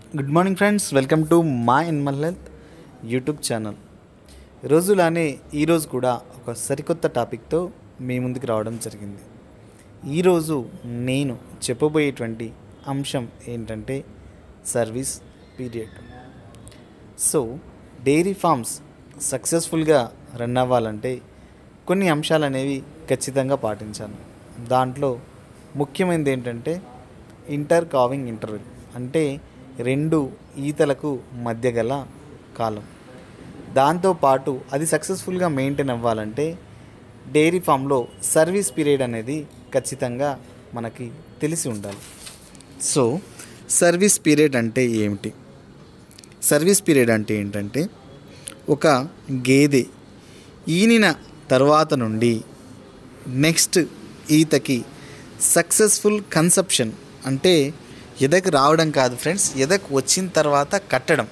good morning friends welcome to మా animal health YouTube channel రోజులానే ఈరోజు కూడా ఒక సరికొత్త టాపిక్తో మీ ముందుకు రావడం జరిగింది ఈరోజు నేను చెప్పబోయేటువంటి అంశం ఏంటంటే service period so dairy farms సక్సెస్ఫుల్గా రన్ అవ్వాలంటే కొన్ని అంశాలు అనేవి ఖచ్చితంగా పాటించాలి దాంట్లో ముఖ్యమైనది ఏంటంటే ఇంటర్ కావింగ్ ఇంటర్వెల్ అంటే రెండు ఈతలకు మధ్య గల కాలం దాంతోపాటు అది సక్సెస్ఫుల్గా మెయింటైన్ అవ్వాలంటే డైరీ ఫామ్లో సర్వీస్ పీరియడ్ అనేది ఖచ్చితంగా మనకి తెలిసి ఉండాలి సో సర్వీస్ పీరియడ్ అంటే ఏమిటి సర్వీస్ పీరియడ్ అంటే ఏంటంటే ఒక గేదె ఈనిన తర్వాత నుండి నెక్స్ట్ ఈతకి సక్సెస్ఫుల్ కన్సెప్షన్ అంటే ఎదకు రావడం కాదు ఫ్రెండ్స్ ఎదకు వచ్చిన తర్వాత కట్టడం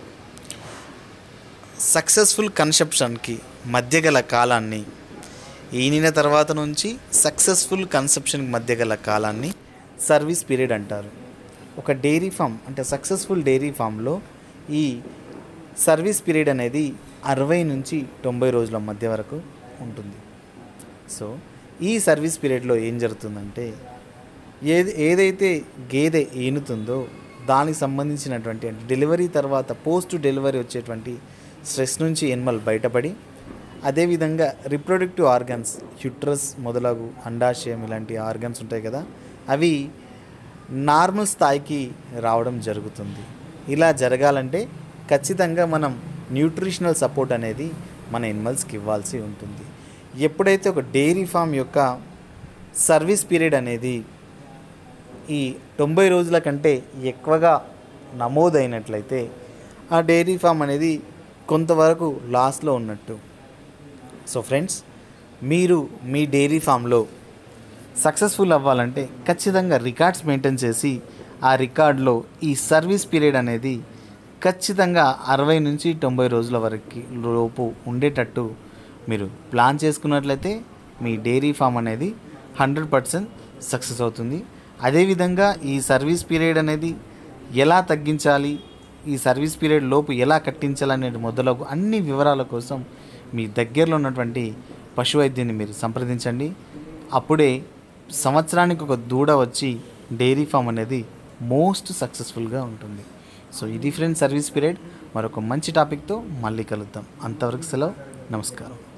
సక్సెస్ఫుల్ కన్సెప్షన్కి మధ్య గల కాలాన్ని ఈనిన తర్వాత నుంచి సక్సెస్ఫుల్ కన్సెప్షన్కి మధ్య గల కాలాన్ని సర్వీస్ పీరియడ్ అంటారు ఒక డైరీ ఫామ్ అంటే సక్సెస్ఫుల్ డైరీ ఫామ్లో ఈ సర్వీస్ పీరియడ్ అనేది అరవై నుంచి తొంభై రోజుల మధ్య వరకు ఉంటుంది సో ఈ సర్వీస్ పీరియడ్లో ఏం జరుగుతుందంటే ఏది ఏదైతే గేదె ఈనుతుందో దానికి సంబంధించినటువంటి అంటే డెలివరీ తర్వాత పోస్ట్ డెలివరీ వచ్చేటువంటి స్ట్రెస్ నుంచి ఎనిమల్ బయటపడి అదేవిధంగా రిప్రొడక్టివ్ ఆర్గన్స్ యుట్రస్ మొదలగు అండాశయం ఇలాంటి ఆర్గన్స్ ఉంటాయి కదా అవి నార్మల్ స్థాయికి రావడం జరుగుతుంది ఇలా జరగాలంటే ఖచ్చితంగా మనం న్యూట్రిషనల్ సపోర్ట్ అనేది మన ఎనిమల్స్కి ఇవ్వాల్సి ఉంటుంది ఎప్పుడైతే ఒక డైరీ ఫామ్ యొక్క సర్వీస్ పీరియడ్ అనేది ఈ తొంభై రోజుల కంటే ఎక్కువగా నమోదైనట్లయితే ఆ డైరీ ఫామ్ అనేది కొంతవరకు లాస్లో ఉన్నట్టు సో ఫ్రెండ్స్ మీరు మీ డైరీ ఫామ్లో సక్సెస్ఫుల్ అవ్వాలంటే ఖచ్చితంగా రికార్డ్స్ మెయింటైన్ చేసి ఆ రికార్డులో ఈ సర్వీస్ పీరియడ్ అనేది ఖచ్చితంగా అరవై నుంచి తొంభై రోజుల వరకు లోపు ఉండేటట్టు మీరు ప్లాన్ చేసుకున్నట్లయితే మీ డైరీ ఫామ్ అనేది హండ్రెడ్ పర్సెంట్ సక్సెస్ అవుతుంది అదేవిధంగా ఈ సర్వీస్ పీరియడ్ అనేది ఎలా తగ్గించాలి ఈ సర్వీస్ పీరియడ్ లోపు ఎలా కట్టించాలనే మొదలగు అన్ని వివరాల కోసం మీ దగ్గరలో ఉన్నటువంటి పశు వైద్యుని మీరు సంప్రదించండి అప్పుడే సంవత్సరానికి ఒక దూడ వచ్చి డైరీ ఫామ్ అనేది మోస్ట్ సక్సెస్ఫుల్గా ఉంటుంది సో ఇది ఫ్రెండ్ సర్వీస్ పీరియడ్ మరొక మంచి టాపిక్తో మళ్ళీ కలుద్దాం అంతవరకు సెలవు నమస్కారం